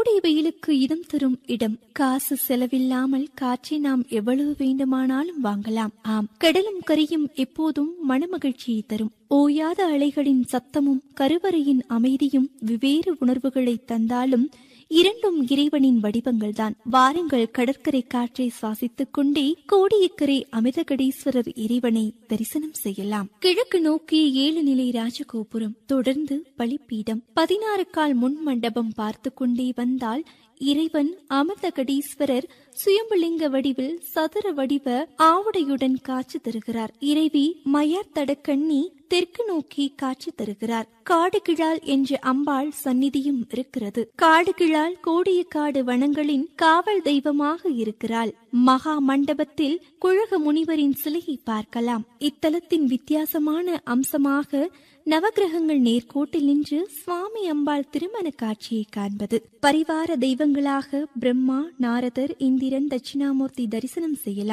கோடை வெயிலுக்கு இதம் தரும் இடம் காசு செலவில்லாமல் காற்றை நாம் எவ்வளவு வேண்டுமானாலும் வாங்கலாம் ஆம் கடலும் கரியும் எப்போதும் மனமகிழ்ச்சியை தரும் ஓயாத அலைகளின் சத்தமும் கருவறையின் அமைதியும் வெவ்வேறு உணர்வுகளை தந்தாலும் இரண்டும் இறைவனின் வடிவங்கள்தான் வாருங்கள் கடற்கரை காற்றை சுவாசித்துக் கொண்டே கோடியக்கரை அமிர்தகடீஸ்வரர் இறைவனை தரிசனம் செய்யலாம் கிழக்கு நோக்கிய ஏழு நிலை ராஜகோபுரம் தொடர்ந்து பலிப்பீடம் பதினாறு கால் முன் மண்டபம் பார்த்து கொண்டே வந்தால் இறைவன் அமிர்தகடீஸ்வரர் சுயம்புலிங்க வடிவில் சதுர வடிவ ஆவுடையுடன் காட்சி தருகிறார் இறைவி மயார் தடக்கண்ணி தெற்கு நோக்கி காட்சி தருகிறார் காடு கிழால் என்ற அம்பாள் சந்நிதியும் இருக்கிறது காடு கிழால் கோடிய காடு வனங்களின் காவல் தெய்வமாக இருக்கிறாள் மகா மண்டபத்தில் குழக முனிவரின் சிலையை பார்க்கலாம் இத்தலத்தின் வித்தியாசமான அம்சமாக நவகிரகங்கள் நேர்கோட்டில் நின்று சுவாமி அம்பாள் திருமண காட்சியை காண்பது பரிவார தெய்வங்களாக பிரம்மா நாரதர் இந்திரன் தட்சிணாமூர்த்தி தரிசனம் செய்யலாம்